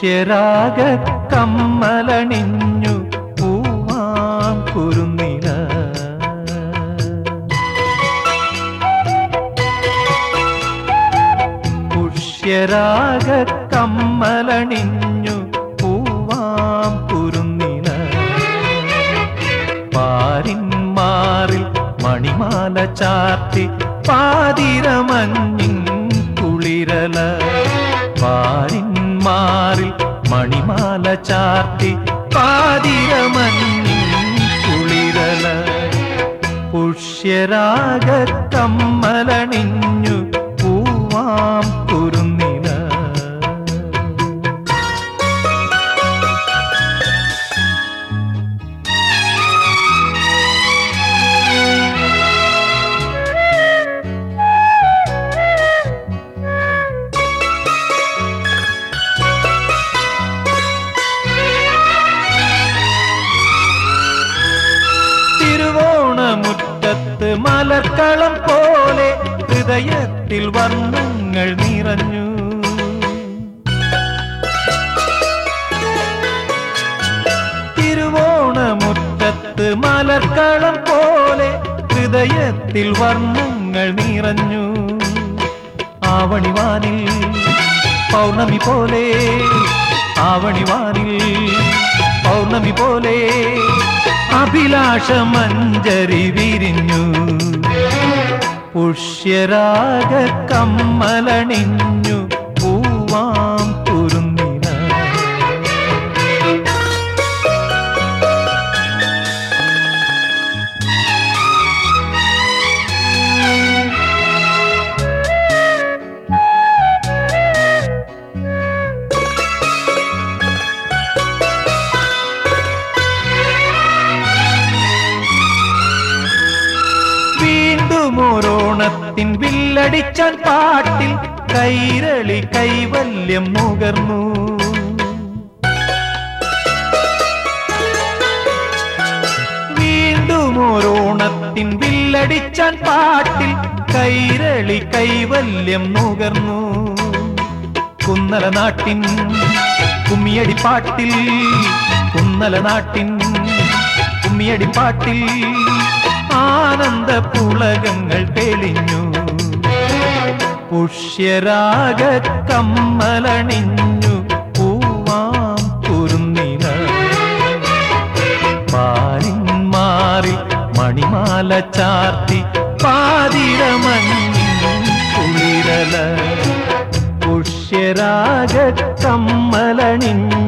പുഷ്യരാഗ കമ്മലണിഞ്ഞു പൂവാം കുരുന്നില പുഷ്യരാഗ കമ്മലണിഞ്ഞു പൂവാം കുരുന്നില പാരിന്മാറിൽ മണിമാല ചാർത്തി പാതിരമഞ്ഞിൻ കുളിരല പാരിന്മാറിൽ മണിമാല ചാർത്തി പാതിരമഞ്ഞിൻ കുളിരല പുഷ്യരാഗ കമ്മലണിഞ്ഞു പൂവാം കുരുന്നില തിരുവോണമുറ്റത്ത് മലക്കളം പോലെ ഹൃദയത്തിൽ വർണ്ണങ്ങൾ നിറഞ്ഞു തിരുവോണമുറ്റത്ത് മലക്കളം പോലെ ഹൃദയത്തിൽ വർണ്ണങ്ങൾ നിറഞ്ഞു ആവണിവാനിൽ പൗർണമി പോലെ ആവണിവാനിൽ പൗർണമി പോലെ അഭിലാഷമഞ്ജരി വിരിഞ്ഞു പുഷ്യരാഗ കമ്മലണിഞ്ഞു പൂവാം കുരുന്നിന വീണ്ടും ഓരോണത്തിൻ വില്ലടിച്ചാൻ പാട്ടിൽ കൈരളി കൈവല്യം നുകർന്നു വീണ്ടും ഓരോണത്തിൻ വില്ലടിച്ചാൻ പാട്ടിൽ കൈരളി കൈവല്യം നുകർന്നു കുന്നല നാട്ടിൻ കുമ്മിയടി പാട്ടിൽ കുന്നല നാട്ടിൻ കുമ്മിയടി പാട്ടിൽ ആനന്ദ പുളകങ്ങൾ തെളിഞ്ഞു പുഷ്യരാഗ കമ്മലണിഞ്ഞു പൂവാം കുരുന്നില പാലിന്മാറിൽ മണിമാല ചാർത്തി പാതിരമഞ്ഞിൻ കുളിരല പുഷ്യരാഗ കമ്മലണിഞ്ഞു